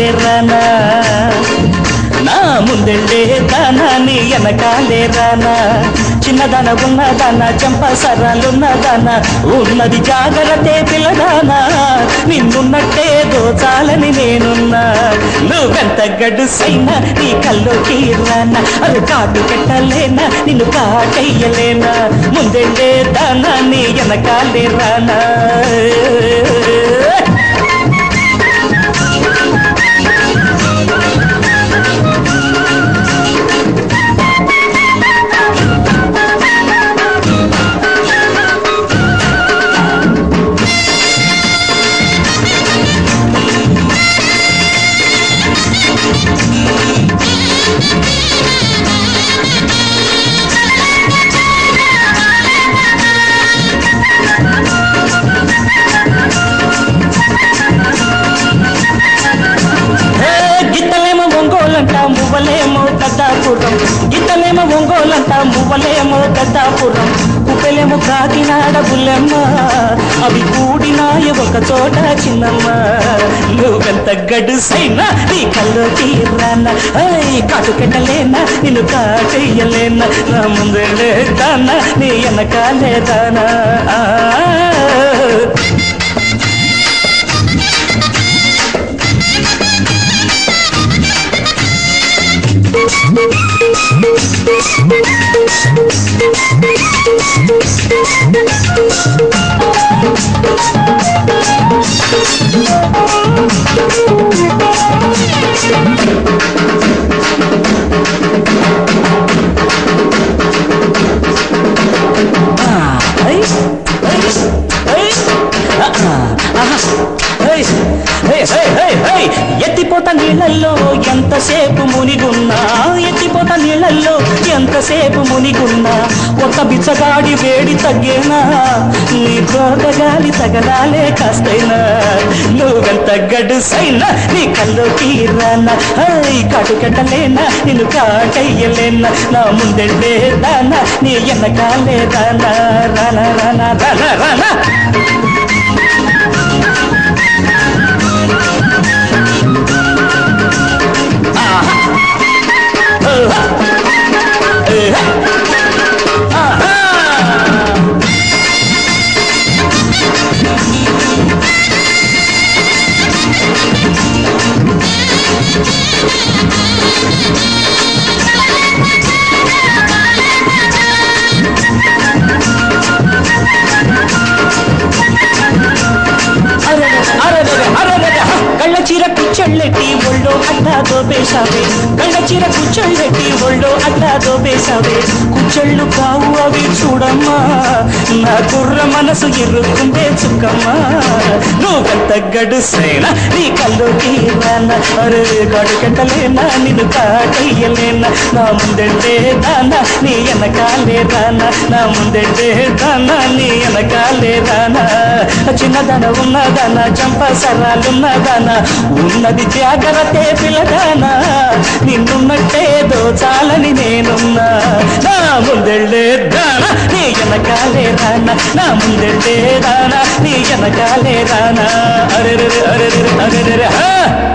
రానా నా ముందెళ్ళే దానా నీ వెనకాలే రానా చిన్నదన ఉన్నదన చంపసరాలున్నదన ఉన్నది జాగ్రత్తే పిల్లదానా నిన్నున్నట్టే దోచాలని నేనున్నా నువ్వెంత గడుసైనా నీ కల్లోకి రానా అది కాటు పెట్టలేనా నిన్ను కాటయ్యలేనా ముందెళ్ళే దానా నీ వెనకాలే రానా ఏ, గిత్తలేమో ఒంగోలంట మువ్వలేమో పెద్దాపురం గిత్తలేమో ఒంగోలంట మువ్వలేమో పెద్దాపురం కుప్పలేమో కాకినాడ బుల్లెమ్మ అవి కూడినాయ ఒక చోట చిన్నమ్మ నువ్వెంత గడుసైనా నీ కల్లోకి రానా ఐ కాటుకెట్టలేనా నిన్ను కాటేయలేనా నా ముందే లేదానా నీ వెనకాలే దానా ఆ ఐ, ఐ, ఐ, ఆ, ఆహా, ఐ, ఐ, ఐ, ఐ, ఐ. ఎత్తిపోత నీళ్ళల్లో ఎంతసేపు మునిగున్నా ఎత్తిపోత నీళ్ళల్లో ఎంతసేపు మునిగున్నా ఒక్క బిచ్చగాడి వేడి తగ్గేనా నీ గాలి తగలాలే కాస్తైనా నువ్వెంత గడుసైనా నీ కల్లోకి రానా ఐ కాటుకెట్టలేనా నిన్ను కాటయ్యలేనా నా ముందెళ్ళే దానా నీ వెనకాలే రానా రానా రానా రానా రానా ఆహా. ఓహా. ఏహా. ఆహా. అరెరె, అరెరెరె, అరెరెరె, హ! కళ్ళ చీర కుచ్చళ్ళెట్టి ఒళ్ళో అట్లా దోపేశావే కళ్ళ చీర కుచ్చళ్ళెట్టి ఒళ్ళో అట్లా దోపేశావే కుచ్చళ్ళు కావు అవి చూడమ్మా నా కుర్ర మనసు ఇరుక్కుంటే చుక్కమ్మా నువ్వెంత గడుసైనా నీ కల్లోకి రానా అరే కడుకెట్టలేనా నిన్ను కాటయ్యలేనా నా ముందంటే దానా నీ వెనకాలే రానా నా ముందంటే దానా నీ వెనకాలే రానా చిన్నదన ఉన్నదన చంప సరాలున్నదన ఉన్నది జాగ్రత్తే పిల్లదానా నిన్నున్నట్టే దోచాలని నేనున్నా నా ముందెళ్ళే దానా నీ వెనకాలే రానా నా ముందెళ్ళే దానా నీ వెనకాలే రానా అరెరె అరెరె అరెరె హా